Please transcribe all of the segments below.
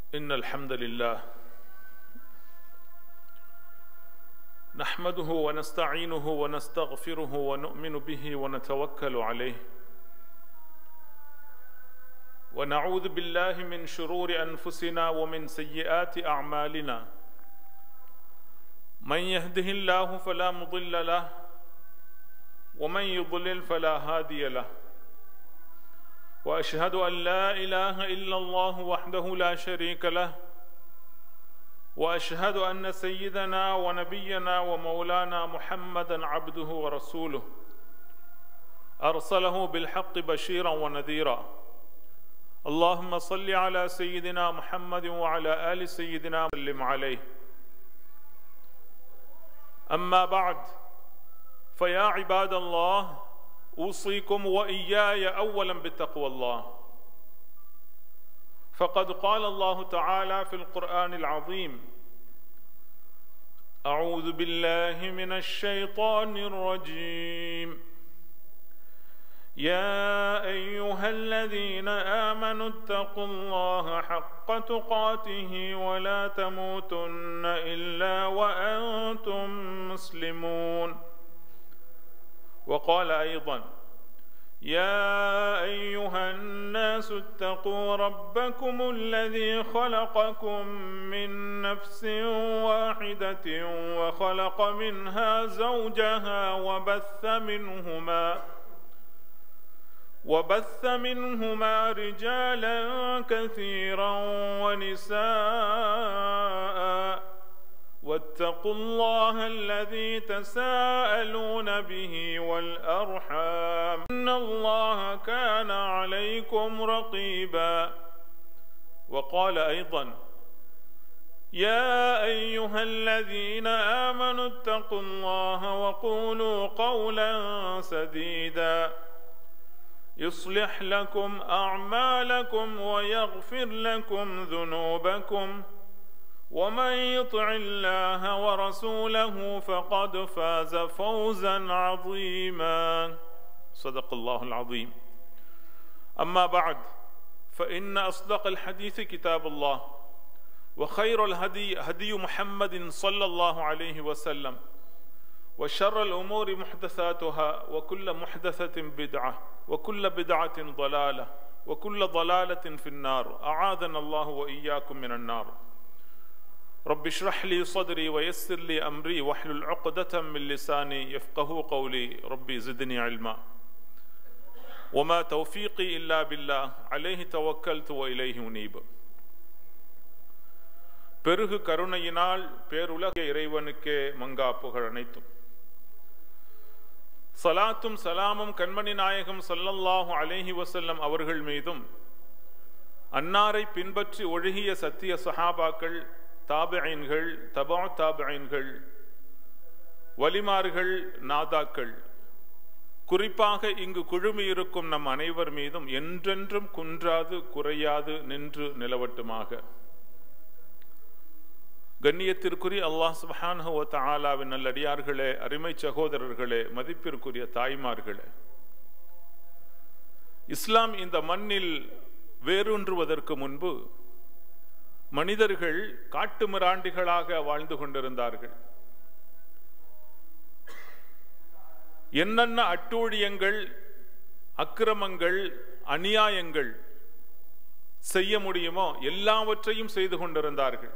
إن الحمد لله نحمده ونستعينه ونستغفره ونؤمن به ونتوكل عليه ونعوذ بالله من شرور أنفسنا ومن سيئات أعمالنا من يهده الله فلا مضل له ومن يضلل فلا هادي له واشهد ان لا اله الا الله وحده لا شريك له واشهد ان سيدنا ونبينا ومولانا محمدا عبده ورسوله ارسله بالحق بشيرا ونذيرا اللهم صل على سيدنا محمد وعلى ال سيدنا وسلم عليه اما بعد فيا عباد الله اوصيكم واياي اولا بتقوى الله فقد قال الله تعالى في القران العظيم اعوذ بالله من الشيطان الرجيم يا ايها الذين امنوا اتقوا الله حق تقاته ولا تموتن الا وانتم مسلمون وقال ايضا يا ايها الناس اتقوا ربكم الذي خلقكم من نفس واحده وخلق منها زوجها وبث منهما وبث منهما رجالا كثيرا ونساء واتقوا الله الذي تساءلون به والارحام ان الله كان عليكم رقيبا وقال ايضا يا ايها الذين امنوا اتقوا الله وقولوا قولا سديدا يصلح لكم اعمالكم ويغفر لكم ذنوبكم ومن يطع الله ورسوله فقد فاز فوزا عظيما صدق الله العظيم اما بعد فان اصدق الحديث كتاب الله وخير الهدي هدي محمد صلى الله عليه وسلم وشر الامور محدثاتها وكل محدثه بدعه وكل بدعه ضلاله وكل ضلاله في النار اعاذنا الله واياكم من النار رب اشرح لي صدري ويسر لي امري واحلل عقدة من لساني يفقه قولي ربي زدني علما وما توفيقي الا بالله عليه توكلت واليه انيب பெருகு கருணையினால் பேருலக இறைவனுக்கே மங்கா புகழ் அனைத்தும் சலாத்தும் சலாமும் கண்மணி நாயகம் சல்லல்லாஹு அலேஹி வசல்லம் அவர்கள் மீதும் அன்னாரை பின்பற்றி ஒழுகிய சத்திய சஹாபாக்கள் தாபிஐன்கள் தபா தாபிஐன்கள் வலிமார்கள் நாதாக்கள் குறிப்பாக இங்கு குழுமி இருக்கும் நம் அனைவர் மீதும் என்றென்றும் குன்றாது குறையாது நின்று நிலவட்டுமாக கண்ணியத்திற்குரிய அல்லாஹ் சுபஹானஹு தாலாவின் நல்லடியார்களே அருமை சகோதரர்களே மதிப்பிற்குரிய தாய்மார்களே இஸ்லாம் இந்த மண்ணில் வேரூன்றுவதற்கு முன்பு மனிதர்கள் காட்டு மிராண்டிகளாக வாழ்ந்து கொண்டிருந்தார்கள் என்னென்ன அட்டூழியங்கள் அக்கிரமங்கள் அநியாயங்கள் செய்ய முடியுமோ எல்லாவற்றையும் செய்து கொண்டிருந்தார்கள்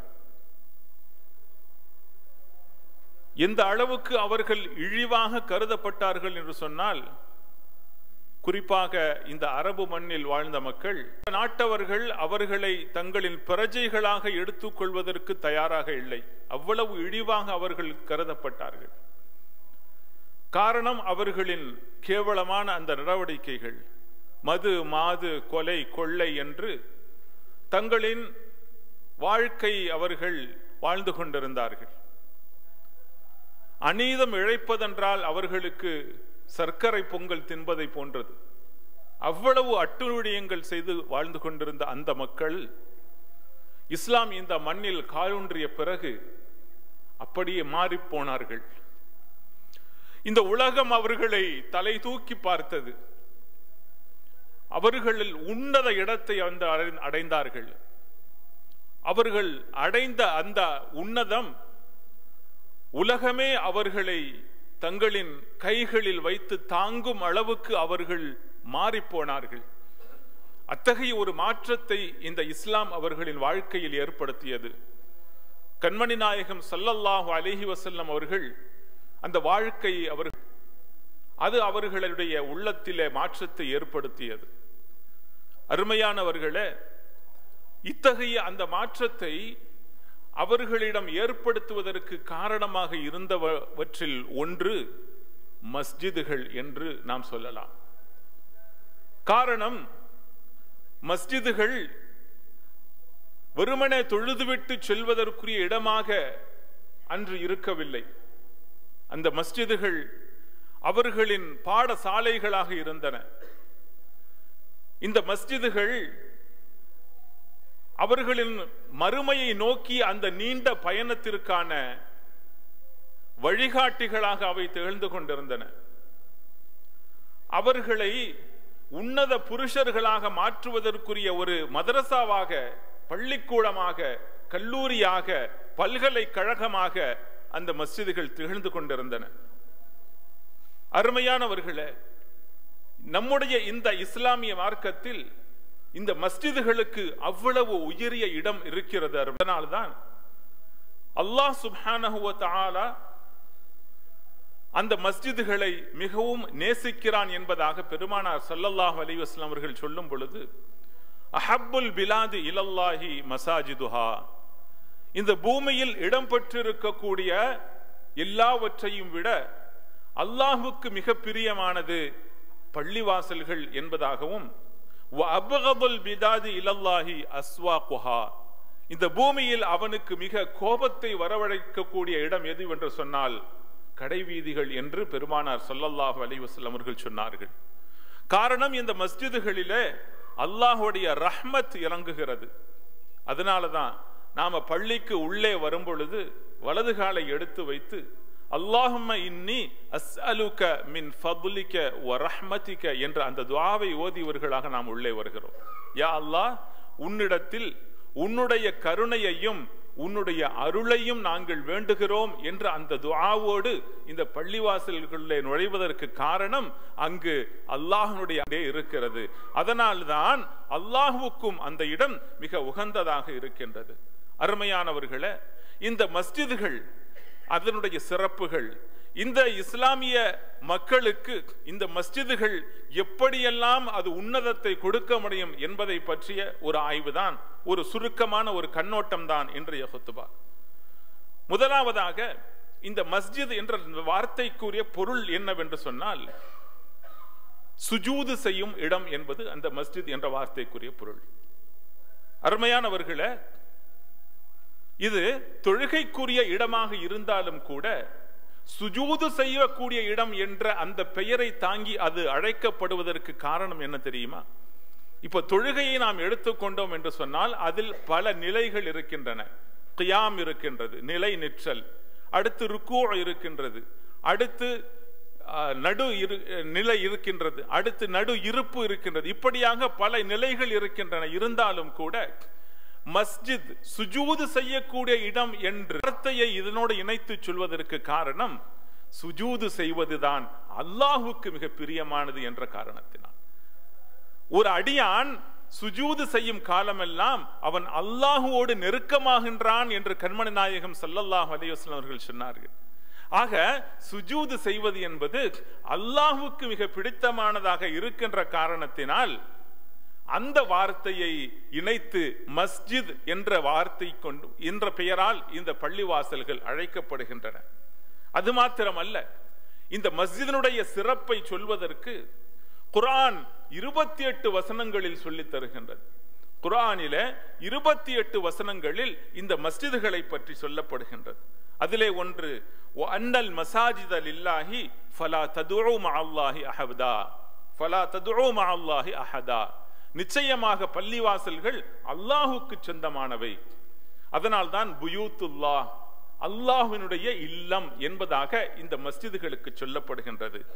எந்த அளவுக்கு அவர்கள் இழிவாக கருதப்பட்டார்கள் என்று சொன்னால் குறிப்பாக இந்த அரபு மண்ணில் வாழ்ந்த மக்கள் நாட்டவர்கள் அவர்களை தங்களின் பிரஜைகளாக எடுத்துக்கொள்வதற்கு தயாராக இல்லை அவ்வளவு இழிவாக அவர்கள் கருதப்பட்டார்கள் காரணம் அவர்களின் கேவலமான அந்த நடவடிக்கைகள் மது மாது கொலை கொள்ளை என்று தங்களின் வாழ்க்கை அவர்கள் வாழ்ந்து கொண்டிருந்தார்கள் அநீதம் இழைப்பதென்றால் அவர்களுக்கு சர்க்கரை பொங்கல் தின்பதை போன்றது அவ்வளவு அட்டுழியங்கள் செய்து வாழ்ந்து கொண்டிருந்த அந்த மக்கள் இஸ்லாம் இந்த மண்ணில் காலூன்றிய பிறகு அப்படியே மாறி போனார்கள் இந்த உலகம் அவர்களை தலை தூக்கி பார்த்தது அவர்களில் உன்னத இடத்தை வந்து அடை- அடைந்தார்கள் அவர்கள் அடைந்த அந்த உன்னதம் உலகமே அவர்களை தங்களின் கைகளில் வைத்து தாங்கும் அளவுக்கு அவர்கள் மாறிப்போனார்கள் அத்தகைய ஒரு மாற்றத்தை இந்த இஸ்லாம் அவர்களின் வாழ்க்கையில் ஏற்படுத்தியது கண்மணி நாயகம் சல்லல்லாஹு அலிஹி வசல்லம் அவர்கள் அந்த வாழ்க்கையை அவர்கள் அது அவர்களுடைய உள்ளத்திலே மாற்றத்தை ஏற்படுத்தியது அருமையானவர்களே இத்தகைய அந்த மாற்றத்தை அவர்களிடம் ஏற்படுத்துவதற்கு காரணமாக இருந்தவற்றில் ஒன்று மஸ்ஜிதுகள் என்று நாம் சொல்லலாம் காரணம் மஸ்ஜிதுகள் வெறுமனே தொழுதுவிட்டு செல்வதற்குரிய இடமாக அன்று இருக்கவில்லை அந்த மஸ்ஜிதுகள் அவர்களின் பாடசாலைகளாக இருந்தன இந்த மஸ்ஜிதுகள் அவர்களின் மறுமையை நோக்கி அந்த நீண்ட பயணத்திற்கான வழிகாட்டிகளாக அவை திகழ்ந்து கொண்டிருந்தன அவர்களை உன்னத புருஷர்களாக மாற்றுவதற்குரிய ஒரு மதரசாவாக பள்ளிக்கூடமாக கல்லூரியாக பல்கலைக்கழகமாக அந்த மஸ்ஜிதுகள் திகழ்ந்து கொண்டிருந்தன அருமையானவர்களே நம்முடைய இந்த இஸ்லாமிய மார்க்கத்தில் இந்த மஸ்ஜிதுகளுக்கு அவ்வளவு உயரிய இடம் இருக்கிறது அதனால்தான் அல்லாஹ் சுப்ஹானஹுவ தஆலா அந்த மஸ்ஜிதுகளை மிகவும் நேசிக்கிறான் என்பதாக பெருமானார் சல்லல்லாஹு அலைஹி வஸல்லம் அவர்கள் சொல்லும் பொழுது அஹப்புல் பிலாது இலல்லாஹி மசாஜிதுஹா இந்த பூமியில் இடம் பெற்றிருக்கக்கூடிய எல்லாவற்றையும் விட அல்லாஹுக்கு மிக பிரியமானது பள்ளிவாசல்கள் என்பதாகவும் அபகபுல் பிதாதி இலல்லாஹி அஸ்வாகுஹா இந்த பூமியில் அவனுக்கு மிக கோபத்தை வரவழைக்கக்கூடிய இடம் எது என்று சொன்னால் கடைவீதிகள் என்று பெருமானார் சொல்லல்லாஹு அலைவசல்லம் அவர்கள் சொன்னார்கள் காரணம் இந்த மஸ்ஜிதுகளிலே அல்லாஹுடைய ரஹ்மத் இறங்குகிறது அதனாலதான் நாம பள்ளிக்கு உள்ளே வரும் பொழுது வலது காலை எடுத்து வைத்து அல்லாஹும்ம இன்னி அஸ்அலுக மின் ஃபதுலிக வ ரஹ்மதிக என்ற அந்த துஆவை ஓதியவர்களாக நாம் உள்ளே வருகிறோம் யா அல்லாஹ் உன்னிடத்தில் உன்னுடைய கருணையையும் உன்னுடைய அருளையும் நாங்கள் வேண்டுகிறோம் என்ற அந்த துஆவோடு இந்த பள்ளிவாசல்களிலே நுழைவதற்கு காரணம் அங்கு அல்லாஹனுடைய இருக்கிறது அதனால்தான் அல்லாஹுவுக்கும் அந்த இடம் மிக உகந்ததாக இருக்கின்றது அருமையானவர்களே இந்த மஸ்ஜிதுகள் அதனுடைய சிறப்புகள் இந்த இஸ்லாமிய மக்களுக்கு இந்த மஸ்ஜிதுகள் எப்படியெல்லாம் அது உன்னதத்தை கொடுக்க முடியும் என்பதை பற்றிய ஒரு ஆய்வுதான் ஒரு சுருக்கமான ஒரு கண்ணோட்டம் தான் இன்றைய ஹொத்துபா முதலாவதாக இந்த மஸ்ஜித் என்ற வார்த்தைக்குரிய பொருள் என்னவென்று சொன்னால் சுஜூது செய்யும் இடம் என்பது அந்த மஸ்ஜித் என்ற வார்த்தைக்குரிய பொருள் அருமையானவர்களே இது தொழுகைக்குரிய இடமாக இருந்தாலும் கூட சுஜூது செய்யக்கூடிய இடம் என்ற அந்த பெயரை தாங்கி அது அழைக்கப்படுவதற்கு காரணம் என்ன தெரியுமா இப்ப தொழுகையை நாம் எடுத்துக்கொண்டோம் என்று சொன்னால் அதில் பல நிலைகள் இருக்கின்றன கியாம் இருக்கின்றது நிலை நிற்றல் அடுத்து ருக்கூ இருக்கின்றது அடுத்து நடு இரு நிலை இருக்கின்றது அடுத்து நடு இருப்பு இருக்கின்றது இப்படியாக பல நிலைகள் இருக்கின்றன இருந்தாலும் கூட மஸ்ஜித் சுஜூது செய்யக்கூடிய இடம் என்று வார்த்தையை இதனோடு இணைத்து சொல்வதற்கு காரணம் சுஜூது செய்வதுதான் அல்லாஹுக்கு மிக பிரியமானது என்ற காரணத்தினால் ஒரு அடியான் சுஜூது செய்யும் காலமெல்லாம் அவன் அல்லாஹுவோடு நெருக்கமாகின்றான் என்று கண்மணி நாயகம் சல்லல்லாஹு அலையுஸ்லாம் அவர்கள் சொன்னார்கள் ஆக சுஜூது செய்வது என்பது அல்லாஹுக்கு மிக பிடித்தமானதாக இருக்கின்ற காரணத்தினால் அந்த வார்த்தையை இணைத்து மஸ்ஜித் என்ற வார்த்தை கொண்டு என்ற பெயரால் இந்த பள்ளிவாசல்கள் அழைக்கப்படுகின்றன அது மாத்திரமல்ல இந்த மஸ்ஜிதனுடைய சிறப்பை சொல்வதற்கு குரான் இருபத்தி எட்டு வசனங்களில் சொல்லித் தருகின்றது குரானில இருபத்தி எட்டு வசனங்களில் இந்த மஸ்ஜிதுகளை பற்றி சொல்லப்படுகின்றது அதிலே ஒன்று அன்னல் மசாஜித் இல்லாஹி ஃபலா ததுஉ மஅல்லாஹி அஹதா ஃபலா ததுஉ மஅல்லாஹி அஹதா நிச்சயமாக பள்ளிவாசல்கள் அல்லாஹுக்கு சொந்தமானவை அதனால்தான் புயூத்துல்லா அல்லாஹினுடைய இல்லம் என்பதாக இந்த மஸ்ஜிதுகளுக்கு சொல்லப்படுகின்றது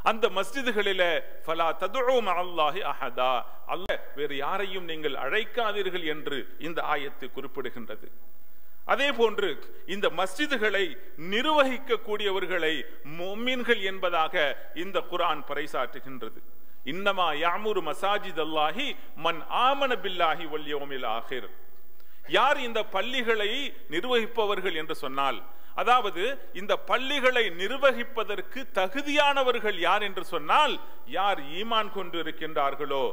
அந்த மஸ்ஜிதுகளில ஃபலா ததுஉ மஅல்லாஹி அஹதா அல்ல வேறு யாரையும் நீங்கள் அழைக்காதீர்கள் என்று இந்த ஆயத்து குறிப்பிடுகின்றது அதே போன்று இந்த மஸ்ஜிதுகளை நிர்வகிக்க கூடியவர்களை மொம்மின்கள் என்பதாக இந்த குரான் பறைசாற்றுகின்றது இன்னமா யாமுரு மசாஜித் அல்லாஹி மன் ஆமன பில்லாஹி வல் யௌமில் ஆஹிர் யார் இந்த பள்ளிகளை நிர்வகிப்பவர்கள் என்று சொன்னால் அதாவது இந்த பள்ளிகளை நிர்வகிப்பதற்கு தகுதியானவர்கள் யார் என்று சொன்னால் யார் ஈமான் கொண்டு இருக்கின்றார்களோ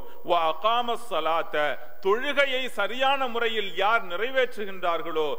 சலாத்த தொழுகையை சரியான முறையில் யார் நிறைவேற்றுகின்றார்களோ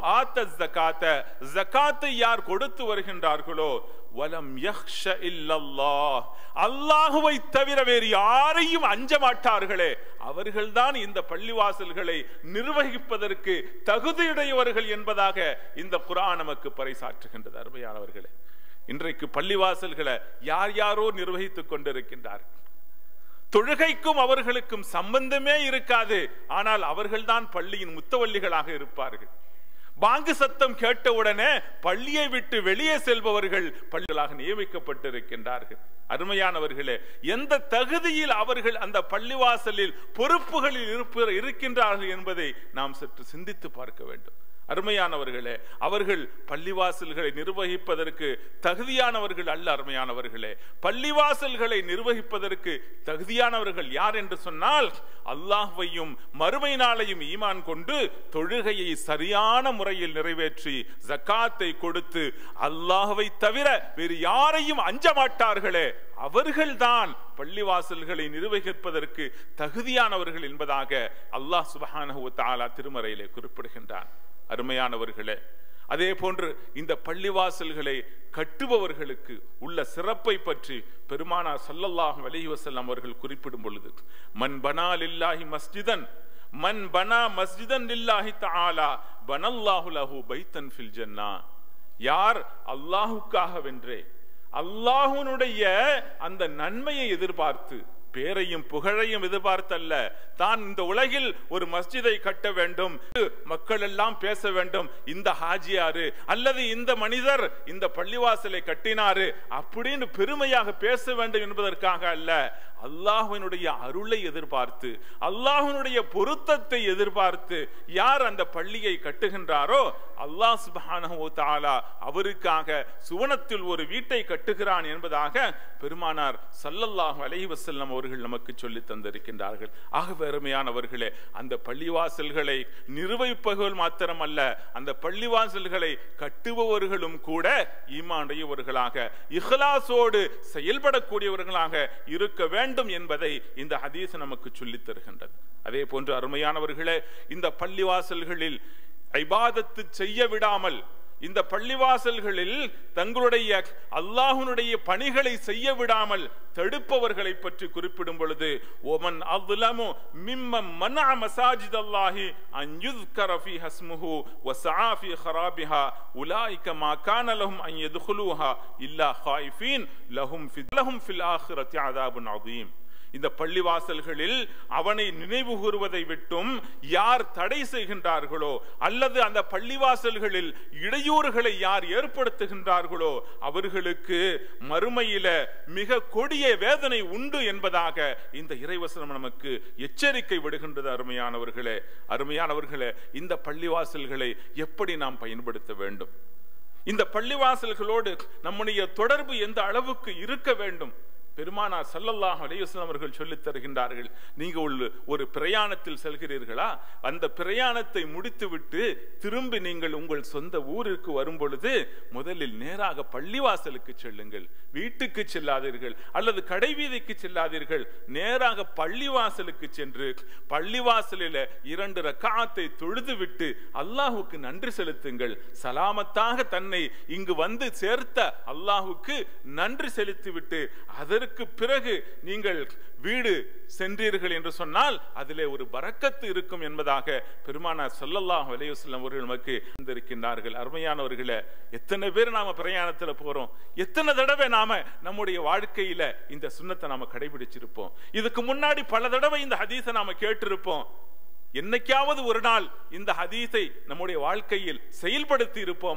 ஜக்காத்த ஜக்காத்தை யார் கொடுத்து வருகின்றார்களோ வலம் யஹ்ஷ இல்லல்லாஹ் அல்லாஹுவை தவிர வேறு யாரையும் அஞ்ச மாட்டார்களே அவர்கள்தான் இந்த பள்ளிவாசல்களை நிர்வகிப்பதற்கு தகுதியுடையவர்கள் என்பதாக இந்த குரான் நமக்கு பறைசாற்றுகின்றது அருமையானவர்களே இன்றைக்கு பள்ளிவாசல்களை யார் யாரோ நிர்வகித்துக் கொண்டிருக்கின்றார்கள் தொழுகைக்கும் அவர்களுக்கும் சம்பந்தமே இருக்காது ஆனால் அவர்கள்தான் பள்ளியின் முத்தவல்லிகளாக இருப்பார்கள் பாங்கு சத்தம் கேட்டவுடனே பள்ளியை விட்டு வெளியே செல்பவர்கள் பள்ளிகளாக நியமிக்கப்பட்டிருக்கின்றார்கள் அருமையானவர்களே எந்த தகுதியில் அவர்கள் அந்த பள்ளிவாசலில் பொறுப்புகளில் இருக்கின்றார்கள் என்பதை நாம் சற்று சிந்தித்து பார்க்க வேண்டும் அருமையானவர்களே அவர்கள் பள்ளிவாசல்களை நிர்வகிப்பதற்கு தகுதியானவர்கள் அல்ல அருமையானவர்களே பள்ளிவாசல்களை நிர்வகிப்பதற்கு தகுதியானவர்கள் யார் என்று சொன்னால் அல்லாஹ்வையும் மறுமை நாளையும் ஈமான் கொண்டு தொழுகையை சரியான முறையில் நிறைவேற்றி ஜக்காத்தை கொடுத்து அல்லாஹ்வை தவிர வேறு யாரையும் அஞ்ச மாட்டார்களே அவர்கள்தான் பள்ளிவாசல்களை நிர்வகிப்பதற்கு தகுதியானவர்கள் என்பதாக அல்லாஹ் சுபஹானஹு தாலா திருமறையிலே குறிப்பிடுகின்றான் அருமையானவர்களே அதே போன்று இந்த பள்ளிவாசல்களை கட்டுபவர்களுக்கு உள்ள சிறப்பை பற்றி பெருமானார் சல்லல்லாஹு அலைஹி வஸல்லம் அவர்கள் குறிப்பிடும் பொழுது மன் பனா லில்லாஹி மஸ்ஜிதன் மன் பனா மஸ்ஜிதன் லில்லாஹி தஆலா பனல்லாஹு லஹு பைத்தன் ஃபில் ஜன்னா யார் அல்லாஹுக்காக வென்றே அல்லாஹுனுடைய அந்த நன்மையை எதிர்பார்த்து பேரையும் புகழையும் எதிர்பார்த்தல்ல தான் இந்த உலகில் ஒரு மஸ்ஜிதை கட்ட வேண்டும் மக்கள் எல்லாம் பேச வேண்டும் இந்த ஹாஜியாரு அல்லது இந்த மனிதர் இந்த பள்ளிவாசலை கட்டினாரு அப்படின்னு பெருமையாக பேச வேண்டும் என்பதற்காக அல்ல அல்லாஹுவினுடைய அருளை எதிர்பார்த்து அல்லாஹுனுடைய பொருத்தத்தை எதிர்பார்த்து யார் அந்த பள்ளியை கட்டுகின்றாரோ அல்லாஹ் சுபஹானஹு தஆலா அவருக்காக சுவனத்தில் ஒரு வீட்டை கட்டுகிறான் என்பதாக பெருமானார் சல்லல்லாஹு அலைஹி வஸல்லம் அவர்கள் நமக்கு சொல்லி தந்திருக்கின்றார்கள் ஆக பெருமையானவர்களே அந்த பள்ளிவாசல்களை நிர்வகிப்பவர்கள் மாத்திரமல்ல அந்த பள்ளிவாசல்களை கட்டுபவர்களும் கூட ஈமானுடையவர்களாக இஹ்லாசோடு செயல்படக்கூடியவர்களாக இருக்க வேண்டும் என்பதை இந்த ஹதீஸ் நமக்கு சொல்லித் தருகின்றது அதே போன்று அருமையானவர்களே இந்த பள்ளிவாசல்களில் ஐபாதத்து செய்ய விடாமல் இந்த பள்ளிவாசல்களில் தங்களுடைய அல்லாஹுனுடைய பணிகளை செய்ய விடாமல் தடுப்பவர்களை பற்றி குறிப்பிடும் பொழுது ஓமன் அவ்லமு மிம்ம மன மசாஜித் அல்லாஹி அன் யுذكر فيها اسمه وسعى في خرابها اولئك ما كان لهم ان يدخلوها الا خائفين لهم في لهم في الاخره عذاب عظيم இந்த பள்ளிவாசல்களில் அவனை நினைவு கூறுவதை விட்டும் யார் தடை செய்கின்றார்களோ அல்லது அந்த பள்ளிவாசல்களில் இடையூறுகளை யார் ஏற்படுத்துகின்றார்களோ அவர்களுக்கு மறுமையில மிக கொடிய வேதனை உண்டு என்பதாக இந்த இறைவசனம் நமக்கு எச்சரிக்கை விடுகின்றது அருமையானவர்களே அருமையானவர்களே இந்த பள்ளிவாசல்களை எப்படி நாம் பயன்படுத்த வேண்டும் இந்த பள்ளிவாசல்களோடு நம்முடைய தொடர்பு எந்த அளவுக்கு இருக்க வேண்டும் பெருமானார் சல்லல்லாஹ் அலையுஸ்லாம் அவர்கள் சொல்லித் தருகின்றார்கள் நீங்க உள்ள ஒரு பிரயாணத்தில் செல்கிறீர்களா அந்த பிரயாணத்தை முடித்துவிட்டு திரும்பி நீங்கள் உங்கள் சொந்த ஊருக்கு வரும் பொழுது முதலில் நேராக பள்ளிவாசலுக்கு செல்லுங்கள் வீட்டுக்கு செல்லாதீர்கள் அல்லது கடைவீதிக்கு செல்லாதீர்கள் நேராக பள்ளிவாசலுக்கு சென்று பள்ளிவாசலில் இரண்டு ரக்காத்தை தொழுதுவிட்டு அல்லாஹுக்கு நன்றி செலுத்துங்கள் சலாமத்தாக தன்னை இங்கு வந்து சேர்த்த அல்லாஹுக்கு நன்றி செலுத்திவிட்டு அதற்கு பிறகு நீங்கள் வீடு சென்றீர்கள் என்று சொன்னால் அதிலே ஒரு பறக்கத்து இருக்கும் என்பதாக பெருமானார் சொல்லல்லாஹ் வலையுஸ்லம் அவர்கள் நமக்கு இருக்கின்றார்கள் அருமையானவர்களே எத்தனை பேர் நாம பிரயாணத்துல போறோம் எத்தனை தடவை நாம நம்முடைய வாழ்க்கையில இந்த சுண்ணத்தை நாம கடைபிடிச்சிருப்போம் இதுக்கு முன்னாடி பல தடவை இந்த ஹதீஸை நாம கேட்டிருப்போம் என்னைக்காவது ஒரு நாள் இந்த ஹதீஸை நம்முடைய வாழ்க்கையில் செயல்படுத்தி இருப்போமா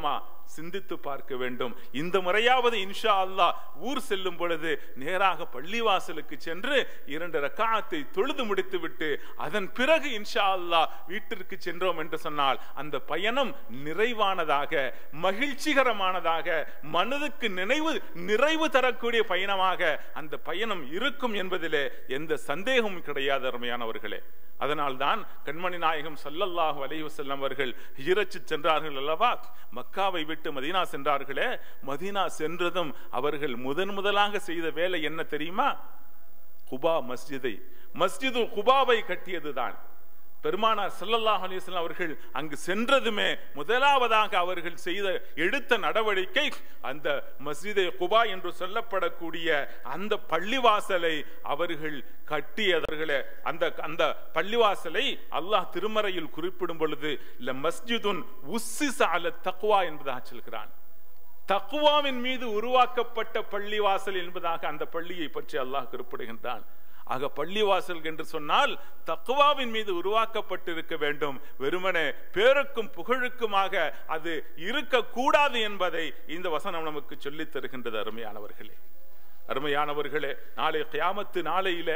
சிந்தித்து பார்க்க வேண்டும் இந்த முறையாவது இன்ஷா அல்லாஹ் ஊர் செல்லும் பொழுது நேராக பள்ளிவாசலுக்கு சென்று இரண்டு ரக்காத்தை தொழுது முடித்துவிட்டு அதன் பிறகு இன்ஷா அல்லாஹ் வீட்டிற்கு சென்றோம் என்று சொன்னால் அந்த பயணம் நிறைவானதாக மகிழ்ச்சிகரமானதாக மனதுக்கு நினைவு நிறைவு தரக்கூடிய பயணமாக அந்த பயணம் இருக்கும் என்பதிலே எந்த சந்தேகமும் கிடையாது அருமையானவர்களே அதனால்தான் கண்மணி நாயகம் சல்லல்லாஹு அலைஹி வஸல்லம் அவர்கள் ஹிரச்சு சென்றார்கள் அல்லவா மக்காவை விட்டு மதீனா சென்றார்களே மதீனா சென்றதும் அவர்கள் முதன் முதலாக செய்த வேலை என்ன தெரியுமா குபா மஸ்ஜிதை மஸ்ஜிது குபாவை கட்டியதுதான் பெருமானார் ஸல்லல்லாஹு அலைஹி வஸல்லம் அவர்கள் அங்கு சென்றதுமே முதலாவதாக அவர்கள் செய்த எடுத்த நடவடிக்கை அந்த மஸ்ஜிதை குபா என்று சொல்லப்படக்கூடிய அந்த பள்ளிவாசலை அவர்கள் கட்டியவர்களே அந்த அந்த பள்ளிவாசலை அல்லாஹ் திருமறையில் குறிப்பிடும் பொழுது ல மஸ்ஜிதுன் உஸ்ஸிஸ அல தக்வா என்பதாக சொல்கிறான் தக்குவாவின் மீது உருவாக்கப்பட்ட பள்ளிவாசல் என்பதாக அந்த பள்ளியை பற்றி அல்லாஹ் குறிப்பிடுகின்றான் ஆக பள்ளிவாசல் என்று சொன்னால் தக்குவாவின் மீது உருவாக்கப்பட்டிருக்க வேண்டும் வெறுமனே பேருக்கும் புகழுக்குமாக அது இருக்கக்கூடாது என்பதை இந்த வசனம் நமக்கு சொல்லித் தருகின்றது அருமையானவர்களே அருமையானவர்களே நாளை கியாமத்து நாளையில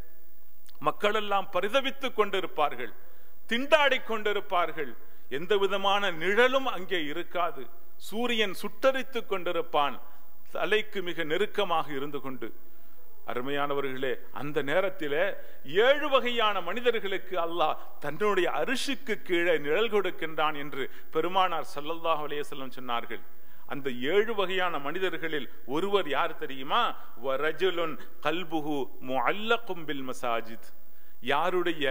மக்கள் எல்லாம் பரிதவித்துக் கொண்டிருப்பார்கள் திண்டாடிக் கொண்டிருப்பார்கள் எந்த விதமான நிழலும் அங்கே இருக்காது சூரியன் சுட்டரித்துக் கொண்டிருப்பான் தலைக்கு மிக நெருக்கமாக இருந்து கொண்டு அருமையானவர்களே அந்த நேரத்திலே ஏழு வகையான மனிதர்களுக்கு அல்லாஹ் தன்னுடைய அரிசிக்கு கீழே நிழல் கொடுக்கின்றான் என்று பெருமானார் ஸல்லல்லாஹு அலைஹி வஸல்லம் சொன்னார்கள் அந்த ஏழு வகையான மனிதர்களில் ஒருவர் யார் தெரியுமா வரஜுலுன் கல்புஹு முஅல்லகும் பில் மசாஜித் யாருடைய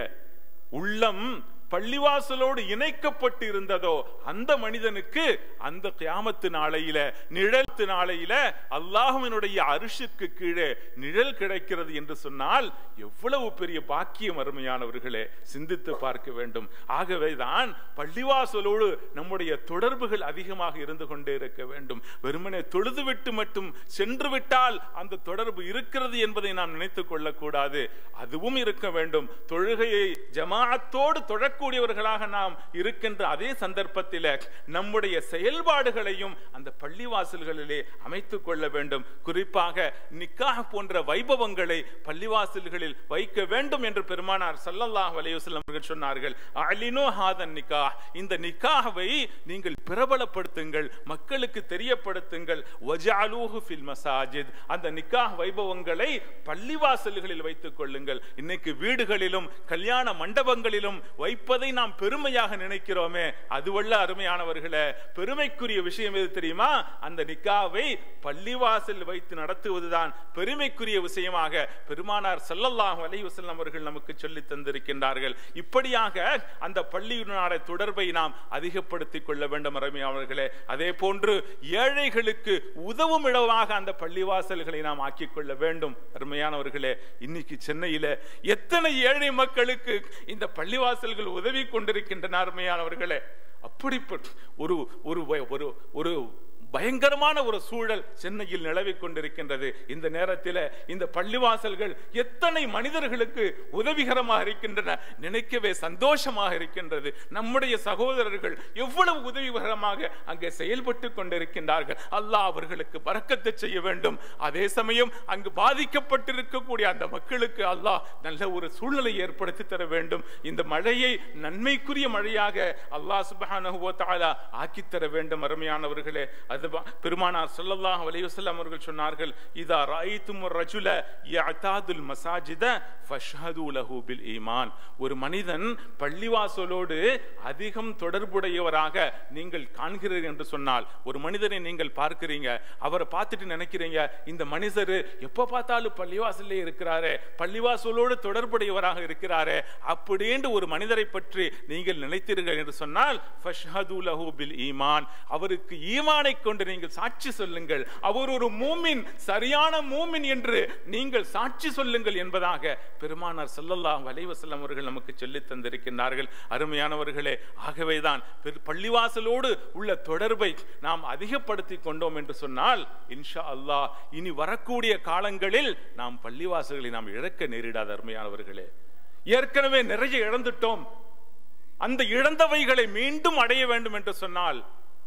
உள்ளம் பள்ளிவாசலோடு இணைக்கப்பட்டு இருந்ததோ அந்த மனிதனுக்கு அந்த கியாமத்து நாளையில நிழல்த்து நாளையில அல்லாஹுவினுடைய அரிசுக்கு கீழே நிழல் கிடைக்கிறது என்று சொன்னால் எவ்வளவு பெரிய பாக்கியம் அருமையானவர்களே சிந்தித்து பார்க்க வேண்டும் ஆகவேதான் பள்ளிவாசலோடு நம்முடைய தொடர்புகள் அதிகமாக இருந்து கொண்டே இருக்க வேண்டும் வெறுமனே தொழுதுவிட்டு மட்டும் சென்று விட்டால் அந்த தொடர்பு இருக்கிறது என்பதை நாம் நினைத்துக் கொள்ளக்கூடாது அதுவும் இருக்க வேண்டும் தொழுகையை ஜமாஅத்தோடு தொழக்கூடியவர்களாக நாம் இருக்கின்ற அதே சந்தர்ப்பத்தில் நம்முடைய செயல்பாடுகளையும் அந்த பள்ளிவாசல்களிலே அமைத்துக் கொள்ள வேண்டும் குறிப்பாக நிக்காஹ் போன்ற வைபவங்களை பள்ளிவாசல்களில் வைக்க வேண்டும் என்று பெருமானார் ஸல்லல்லாஹு அலைஹி வஸல்லம் அவர்கள் சொன்னார்கள் அலினோ ஹாதன் நிக்காஹ் இந்த நிக்காஹ்வை நீங்கள் பிரபலப்படுத்துங்கள் மக்களுக்கு தெரியப்படுத்துங்கள் வஜஅலூஹு ஃபில் மசாஜித் அந்த நிக்காஹ் வைபவங்களை பள்ளிவாசல்களில் வைத்துக் கொள்ளுங்கள் இன்னைக்கு வீடுகளிலும் கல்யாண மண்டபங்களிலும் வைப்பதை நாம் பெருமையாக நினைக்கிறோமே அதுவல்ல அருமையானவர்களே பெருமைக்குரிய விஷயம் எது தெரியுமா அந்த நிக்காவை பள்ளிவாசல் வைத்து நடத்துவதுதான் பெருமைக்குரிய விஷயமாக பெருமானார் ஸல்லல்லாஹு அலைஹி வஸல்லம் அவர்கள் நமக்கு சொல்லி தந்திருக்கின்றார்கள் இப்படியாக அந்த பள்ளியினுடைய தொடர்பை நாம் அதிகப்படுத்திக் கொள்ள வேண்டும் அருமையானவர்களே அதே போன்று ஏழைகளுக்கு உதவும் இடமாக அந்த பள்ளிவாசல்களை நாம் ஆக்கிக் கொள்ள வேண்டும் அருமையானவர்களே இன்னைக்கு சென்னையில எத்தனை ஏழை மக்களுக்கு இந்த பள்ளிவாசல்கள் உதவி கொண்டிருக்கின்றன அருமையானவர்களே அப்படிப்பட்ட ஒரு ஒரு ஒரு ஒரு பயங்கரமான ஒரு சூழல் சென்னையில் நிலவிக் கொண்டிருக்கின்றது இந்த நேரத்தில் இந்த பள்ளிவாசல்கள் எத்தனை மனிதர்களுக்கு உதவிகரமாக இருக்கின்றன நினைக்கவே சந்தோஷமாக இருக்கின்றது நம்முடைய சகோதரர்கள் எவ்வளவு உதவிகரமாக அங்கே செயல்பட்டு கொண்டிருக்கின்றார்கள் அல்லாஹ் அவர்களுக்கு பறக்கத்தை செய்ய வேண்டும் அதே சமயம் அங்கு பாதிக்கப்பட்டிருக்கக்கூடிய அந்த மக்களுக்கு அல்லாஹ் நல்ல ஒரு சூழ்நிலை ஏற்படுத்தி தர வேண்டும் இந்த மழையை நன்மைக்குரிய மழையாக அல்லாஹ் சுப்ஹானஹு வ தஆலா ஆக்கி தர வேண்டும் அருமையானவர்களே அது பெருமானார் ஸல்லல்லாஹு அலைஹி வஸல்லம் அவர்கள் சொன்னார்கள் இதா ராயித்தும் ரஜுல யஅதாதுல் மசாஜித ஃபஷ்ஹது லஹு பில் ஈமான் ஒரு மனிதன் பள்ளிவாசலோடு அதிகம் தொடர்புடையவராக நீங்கள் காண்கிறீர்கள் என்று சொன்னால் ஒரு மனிதரை நீங்கள் பார்க்கிறீங்க அவரை பார்த்துட்டு நினைக்கிறீங்க இந்த மனிதர் எப்ப பார்த்தாலும் பள்ளிவாசல்லே இருக்கிறாரே பள்ளிவாசலோடு தொடர்புடையவராக இருக்கிறாரே அப்படின்னு ஒரு மனிதரை பற்றி நீங்கள் நினைத்தீர்கள் என்று சொன்னால் ஃபஷ்ஹது லஹு பில் ஈமான் அவருக்கு ஈமானை கொண்டு நீங்கள் சாட்சி சொல்லுங்கள் அவர் ஒரு மூமின் சரியான மூமின் என்று நீங்கள் சாட்சி சொல்லுங்கள் என்பதாக பெருமானார் ஸல்லல்லாஹு அலைஹி வஸல்லம் அவர்கள் நமக்கு சொல்லித் தந்திருக்கின்றார்கள் அருமையானவர்களே ஆகவேதான் பெரு- பள்ளிவாசலோடு உள்ள தொடர்பை நாம் அதிகப்படுத்தி கொண்டோம் என்று சொன்னால் இன்ஷா அல்லாஹ் இனி வரக்கூடிய காலங்களில் நாம் பள்ளிவாசல்களை நாம் இழக்க நேரிடாத அருமையானவர்களே ஏற்கனவே நிறைய இழந்துட்டோம் அந்த இழந்தவைகளை மீண்டும் அடைய வேண்டும் என்று சொன்னால்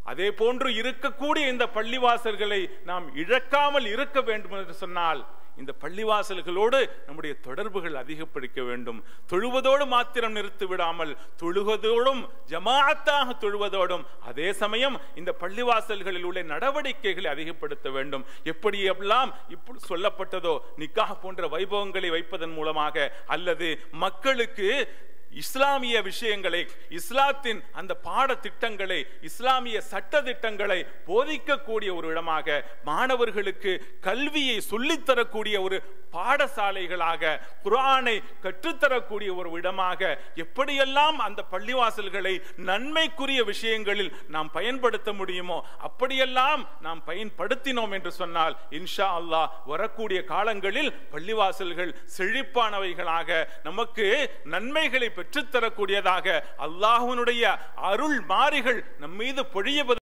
அதே போன்று இருக்கக்கூடிய இந்த பள்ளிவாசல்களை நாம் இழக்காமல் இருக்க வேண்டும் என்று சொன்னால் இந்த பள்ளிவாசல்களோடு நம்முடைய தொடர்புகள் அதிகப்படுத்த வேண்டும் தொழுவதோடு மாத்திரம் நிறுத்தி விடாமல் தொழுவதோடும் ஜமாஅத்தாக தொழுவதோடும் அதே சமயம் இந்த பள்ளிவாசல்களில் உள்ள நடவடிக்கைகளை அதிகப்படுத்த வேண்டும் எப்படி எல்லாம் இப்படி சொல்லப்பட்டதோ நிக்காஹ் போன்ற வைபவங்களை வைப்பதன் மூலமாக அல்லது மக்களுக்கு இஸ்லாமிய விஷயங்களை இஸ்லாத்தின் அந்த பாடத்திட்டங்களை இஸ்லாமிய சட்ட திட்டங்களை போதிக்கக்கூடிய ஒரு இடமாக மாணவர்களுக்கு கல்வியை சொல்லித்தரக்கூடிய ஒரு பாடசாலைகளாக குரானை கற்றுத்தரக்கூடிய ஒரு இடமாக எப்படியெல்லாம் அந்த பள்ளிவாசல்களை நன்மைக்குரிய விஷயங்களில் நாம் பயன்படுத்த முடியுமோ அப்படியெல்லாம் நாம் பயன்படுத்தினோம் என்று சொன்னால் இன்ஷா அல்லாஹ் வரக்கூடிய காலங்களில் பள்ளிவாசல்கள் செழிப்பானவைகளாக நமக்கு நன்மைகளை பெற்றுத்தரக்கூடியதாக அல்லாஹ்வினுடைய அருள் மாறிகள் நம் மீது பொழிய